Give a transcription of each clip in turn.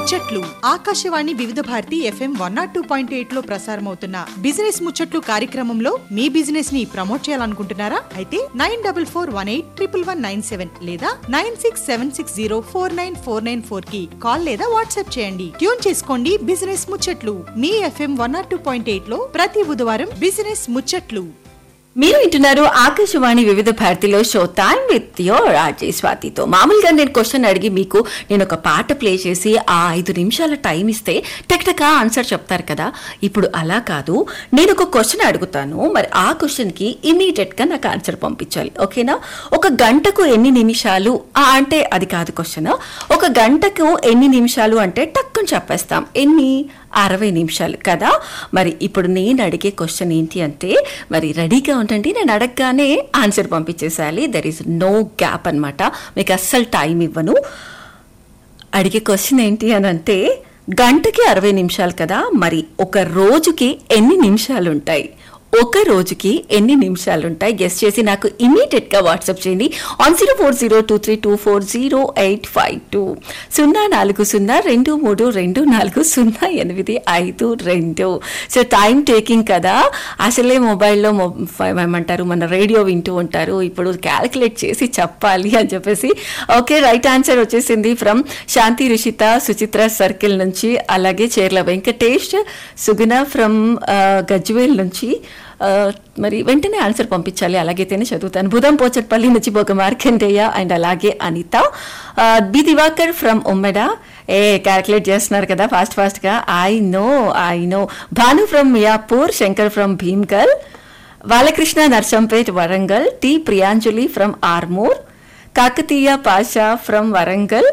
ముచ్చట్లు Akashvani Vividh Bharati FM one nought two point eight లో ప్రసారమవుతున్న బిజినెస్ ముచ్చట్లు కార్యక్రమంలో మీ బిజినెస్ ని ప్రమోట్ చేయాలనుకుంటున్నారా అయితే nine double four one eight triple one nine seven లేదా nine six seven six zero four nine four nine four కి కాల్ లేదా వాట్సాప్ చేయండి ట్యూన్ చేసుకోండి బిజినెస్ ముచ్చట్లు మీ FM one nought two point eight లో ప్రతి బుధవారం బిజినెస్ ముచ్చట్లు మీరు వింటున్నారు ఆకాశవాణి వివిధ భారతిలో show time with your RJ స్వాతితో మామూలుగా నేను క్వశ్చన్ అడిగి మీకు నేను ఒక పాట ప్లే చేసి ఆ ఐదు నిమిషాల టైం ఇస్తే టక్టకా ఆన్సర్ చెప్తారు కదా ఇప్పుడు అలా కాదు నేను ఒక క్వశ్చన్ అడుగుతాను మరి ఆ క్వశ్చన్ కి ఇమీడియట్ గా నాకు ఆన్సర్ పంపించాలి ఓకేనా ఒక గంటకు ఎన్ని నిమిషాలు ఆ, అంటే అది కాదు క్వశ్చన్ ఒక గంటకు ఎన్ని నిమిషాలు అంటే టక్కుని చెప్పేస్తాం ఎన్ని అరవై నిమిషాలు కదా మరి ఇప్పుడు నేను అడిగే క్వశ్చన్ ఏంటి అంటే మరి రెడీగా ఉండండి నేను అడగగానే ఆన్సర్ పంపించేసేయాలి దెర్ ఈస్ నో గ్యాప్ అన్నమాట మీకు అస్సలు టైం ఇవ్వను అడిగే క్వశ్చన్ ఏంటి అని అంటే గంటకి అరవై నిమిషాలు కదా మరి ఒక రోజుకి ఎన్ని నిమిషాలు ఉంటాయి ఒక రోజుకి ఎన్ని నిమిషాలు ఉంటాయి గెస్ట్ చేసి నాకు ఇమీడియట్ గా వాట్సాప్ చేయండి on zero four zero two three two four zero eight five two సున్నా నాలుగు సున్నా రెండు మూడు రెండు నాలుగు సున్నా ఎనిమిది ఐదు రెండు సో టైం టేకింగ్ కదా అసలే మొబైల్లో మొ- ఏమంటారు మన రేడియో వింటూ ఉంటారు ఇప్పుడు క్యాలిక్యులేట్ చేసి చెప్పాలి అని చెప్పేసి ఓకే రైట్ ఆన్సర్ వచ్చేసింది ఫ్రమ్ శాంతి రుషిత సుచిత్ర సర్కిల్ నుంచి అలాగే చేర్ల వెంకటేష్ సుగుణ ఫ్రమ్ గజ్వేల్ నుంచి ఆ, మరి వెంటనే ఆన్సర్ పంపించాలి అలాగైతేనే చదువుతాను బుధం పోచట్పల్లి నుంచి బొగ మార్కండేయ అండ్ అలాగే అనిత ఆ, బి దివాకర్ ఫ్రమ్ ఉమ్మెడ ఏ క్యాల్కులేట్ చేస్తున్నారు కదా ఫాస్ట్ ఫాస్ట్గా I know I know Bhanu from Miyapur Shankar from Bheemgal Balakrishna Narsampet Warangal T Priyanjali from Armoor Kakatiya Pasha from Warangal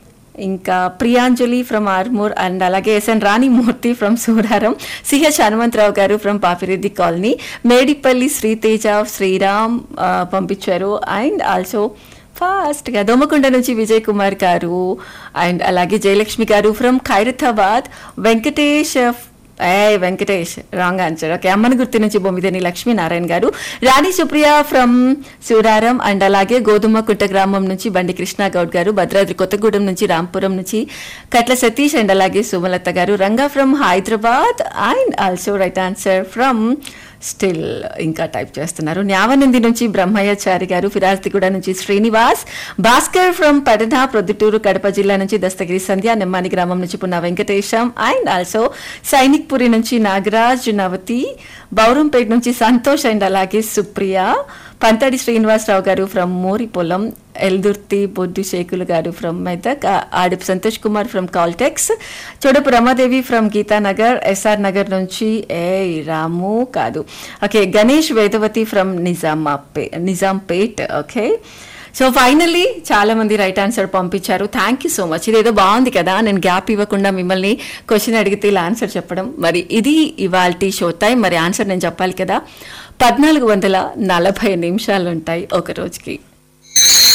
ఇంకా ప్రియాంజలి ఫ్రమ్ ఆర్మూర్ అండ్ అలాగే SN Ranimurthy from Suraram CH Hanumantharao గారు ఫ్రమ్ పాపిరెడ్డి కాలనీ మేడిపల్లి శ్రీతేజ శ్రీరామ్ ఆ, పంపించారు అండ్ ఆల్సో ఫాస్ట్గా దోమకొండ నుంచి విజయ్ కుమార్ గారు అండ్ అలాగే జయలక్ష్మి గారు ఫ్రమ్ ఖైరతాబాద్ వెంకటేష్ ఏ వెంకటేష్ రాంగ్ ఆన్సర్ ఓకే అమ్మని గుర్తు నుంచి బొమ్మిదేని లక్ష్మీనారాయణ గారు రాణి సుప్రియ ఫ్రమ్ సూరారం అండ్ అలాగే గోధుమ కుట్ట గ్రామం నుంచి బండి కృష్ణ గౌడ్ గారు భద్రాద్రి కొత్తగూడెం నుంచి రాంపురం నుంచి కట్ల సతీష్ అండ్ అలాగే సుమలత గారు Ranga from Hyderabad and also right answer from still ఇంకా టైప్ చేస్తున్నారు న్యావనంది నుంచి బ్రహ్మయ్యాచారి గారు ఫిరాజ్తిగూడ నుంచి శ్రీనివాస్ భాస్కర్ ఫ్రమ్ పడన ప్రొద్దుటూరు కడప జిల్లా నుంచి దస్తగిరి సంధ్య నెమ్మాని గ్రామం నుంచి Punna Venkatesham and also Sainikpuri నుంచి నాగరాజ్ నవతి బౌరంపేట నుంచి సంతోష్ అండ్ అలాగే సుప్రియ పంతడి శ్రీనివాసరావు గారు ఫ్రమ్ మోరిపొలం ఎల్దుర్తి బొడ్డు శేఖులు గారు ఫ్రమ్ మెదక్ ఆ- Adipu Santosh Kumar from Caltex Chodapu Ramadevi from Geethanagar SR Nagar నుంచి ఏ రాము కాదు ఓకే గణేష్ వేదవతి ఫ్రమ్ నిజామాపే నిజాంపేట్ ఓకే సో ఫైనల్లీ చాలా మంది రైట్ ఆన్సర్ పంపించారు థ్యాంక్ యూ సో మచ్ ఇదేదో బాగుంది కదా నేను గ్యాప్ ఇవ్వకుండా మిమ్మల్ని క్వశ్చన్ అడిగితే ఇలా ఆన్సర్ చెప్పడం మరి ఇది ఇవాల్టి షో టైం మరి ఆన్సర్ నేను చెప్పాలి కదా పద్నాలుగు వందల నలభై నిమిషాలు ఉంటాయి ఒక రోజుకి